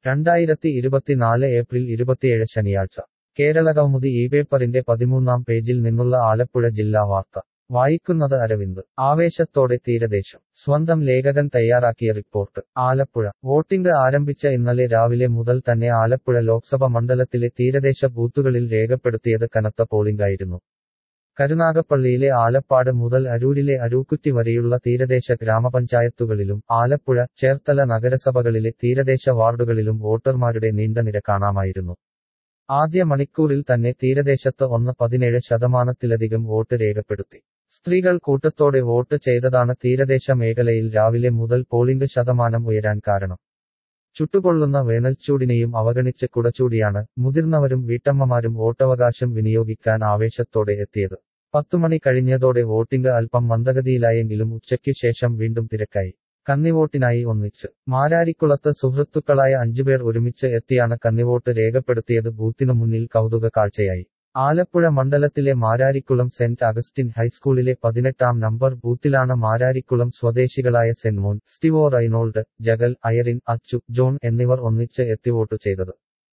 രണ്ടായിരത്തി ഇരുപത്തിനാല് ഏപ്രിൽ ഇരുപത്തിയേഴ് ശനിയാഴ്ച കേരള കൗമുദി ഈ പേപ്പറിന്റെ പതിമൂന്നാം പേജിൽ നിന്നുള്ള ആലപ്പുഴ ജില്ലാ വാർത്ത വായിക്കുന്നത് അരവിന്ദ് ആവേശത്തോടെ തീരദേശം സ്വന്തം ലേഖകൻ തയ്യാറാക്കിയ റിപ്പോർട്ട് ആലപ്പുഴ വോട്ടിംഗ് ആരംഭിച്ച ഇന്നലെ രാവിലെ മുതൽ തന്നെ ആലപ്പുഴ ലോക്സഭ മണ്ഡലത്തിലെ തീരദേശ ബൂത്തുകളിൽ രേഖപ്പെടുത്തിയത് കനത്ത പോളിംഗായിരുന്നു കരുനാഗപ്പള്ളിയിലെ ആലപ്പാട് മുതൽ അരൂരിലെ അരൂക്കുറ്റി വരെയുള്ള തീരദേശ ഗ്രാമപഞ്ചായത്തുകളിലും ആലപ്പുഴ ചേർത്തല നഗരസഭകളിലെ തീരദേശ വാർഡുകളിലും വോട്ടർമാരുടെ നീണ്ട നിര കാണാമായിരുന്നു ആദ്യ മണിക്കൂറിൽ തന്നെ തീരദേശത്ത് ഒന്ന് പതിനേഴ് ശതമാനത്തിലധികം വോട്ട് രേഖപ്പെടുത്തി സ്ത്രീകൾ കൂട്ടത്തോടെ വോട്ട് ചെയ്തതാണ് തീരദേശ മേഖലയിൽ രാവിലെ മുതൽ പോളിംഗ് ശതമാനം ഉയരാൻ കാരണം ചുട്ടുകൊള്ളുന്ന വേനൽച്ചൂടിനെയും അവഗണിച്ച് കുടച്ചൂടിയാണ് മുതിർന്നവരും വീട്ടമ്മമാരും വോട്ടവകാശം വിനിയോഗിക്കാൻ ആവേശത്തോടെ എത്തിയത് പത്തുമണി കഴിഞ്ഞതോടെ വോട്ടിംഗ് അല്പം മന്ദഗതിയിലായെങ്കിലും ഉച്ചയ്ക്കു ശേഷം വീണ്ടും തിരക്കായി കന്നിവോട്ടിനായി ഒന്നിച്ച് മാരാരിക്കുളത്ത് സുഹൃത്തുക്കളായ അഞ്ചുപേർ ഒരുമിച്ച് എത്തിയാണ് കന്നിവോട്ട് രേഖപ്പെടുത്തിയത് ബൂത്തിനു മുന്നിൽ കൗതുക കാഴ്ചയായി ആലപ്പുഴ മണ്ഡലത്തിലെ മാരാരിക്കുളം സെന്റ് അഗസ്റ്റിൻ ഹൈസ്കൂളിലെ പതിനെട്ടാം നമ്പർ ബൂത്തിലാണ് മാരാരിക്കുളം സ്വദേശികളായ സെൻമോൻ സ്റ്റിവോ റൈനോൾഡ് ജഗൽ അയറിൻ അച്ചു ജോൺ എന്നിവർ ഒന്നിച്ച് എത്തി വോട്ട് ചെയ്തത്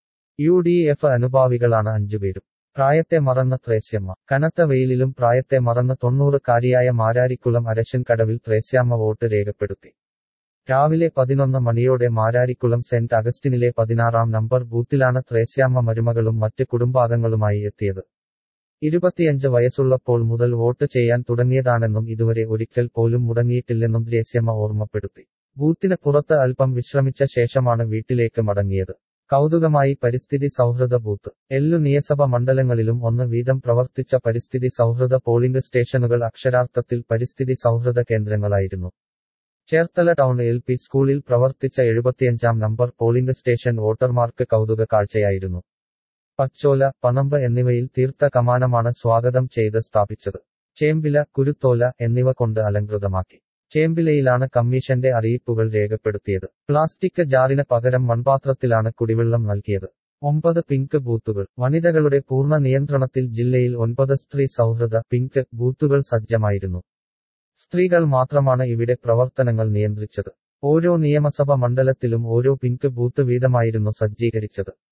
യു ഡി എഫ് അനുഭാവികളാണ് അഞ്ചുപേരും പ്രായത്തെ മറന്ന ത്രേസ്യമ്മ കനത്ത വെയിലിലും പ്രായത്തെ മറന്ന തൊണ്ണൂറുകാരിയായ മാരാരിക്കുളം അരശൻ കടവിൽ ത്രേസ്യാമ്മ വോട്ട് രേഖപ്പെടുത്തി രാവിലെ പതിനൊന്ന് മണിയോടെ മാരാരിക്കുളം സെന്റ് അഗസ്റ്റിനിലെ പതിനാറാം നമ്പർ ബൂത്തിലാണ് ത്രേസ്യാമ്മ മരുമകളും മറ്റ് കുടുംബാംഗങ്ങളുമായി എത്തിയത് ഇരുപത്തിയഞ്ച് വയസ്സുള്ളപ്പോൾ മുതൽ വോട്ട് ചെയ്യാൻ തുടങ്ങിയതാണെന്നും ഇതുവരെ ഒരിക്കൽ പോലും മുടങ്ങിയിട്ടില്ലെന്നും ത്രേസ്യമ്മ ഓർമ്മപ്പെടുത്തി ബൂത്തിന് പുറത്ത് അല്പം വിശ്രമിച്ച ശേഷമാണ് വീട്ടിലേക്ക് മടങ്ങിയത് കൗതുകമായി പരിസ്ഥിതി സൗഹൃദ ബൂത്ത് എല്ലു നിയമസഭ മണ്ഡലങ്ങളിലും ഒന്ന് വീതം പ്രവർത്തിച്ച പരിസ്ഥിതി സൗഹൃദ പോളിംഗ് സ്റ്റേഷനുകൾ അക്ഷരാർത്ഥത്തിൽ പരിസ്ഥിതി സൗഹൃദ കേന്ദ്രങ്ങളായിരുന്നു ചേർത്തല ടൗൺ എൽ പി സ്കൂളിൽ പ്രവർത്തിച്ച എഴുപത്തിയഞ്ചാം നമ്പർ പോളിംഗ് സ്റ്റേഷൻ വോട്ടർമാർക്ക് കൗതുക കാഴ്ചയായിരുന്നു പച്ചോല പനമ്പ് എന്നിവയിൽ തീർത്ത കമാനമാണ് സ്വാഗതം ചെയ്ത് സ്ഥാപിച്ചത് ചേമ്പില കുരുത്തോല എന്നിവ കൊണ്ട് അലങ്കൃതമാക്കി ചേമ്പിലയിലാണ് കമ്മീഷന്റെ അറിയിപ്പുകൾ രേഖപ്പെടുത്തിയത് പ്ലാസ്റ്റിക് ജാറിന് പകരം മൺപാത്രത്തിലാണ് കുടിവെള്ളം നൽകിയത് ഒമ്പത് പിങ്ക് ബൂത്തുകൾ വനിതകളുടെ പൂർണ്ണ നിയന്ത്രണത്തിൽ ജില്ലയിൽ ഒൻപത് സ്ത്രീ സൗഹൃദ പിങ്ക് ബൂത്തുകൾ സജ്ജമായിരുന്നു സ്ത്രീകൾ മാത്രമാണ് ഇവിടെ പ്രവർത്തനങ്ങൾ നിയന്ത്രിച്ചത് ഓരോ നിയമസഭ മണ്ഡലത്തിലും ഓരോ പിങ്ക് ബൂത്ത് വീതമായിരുന്നു സജ്ജീകരിച്ചത്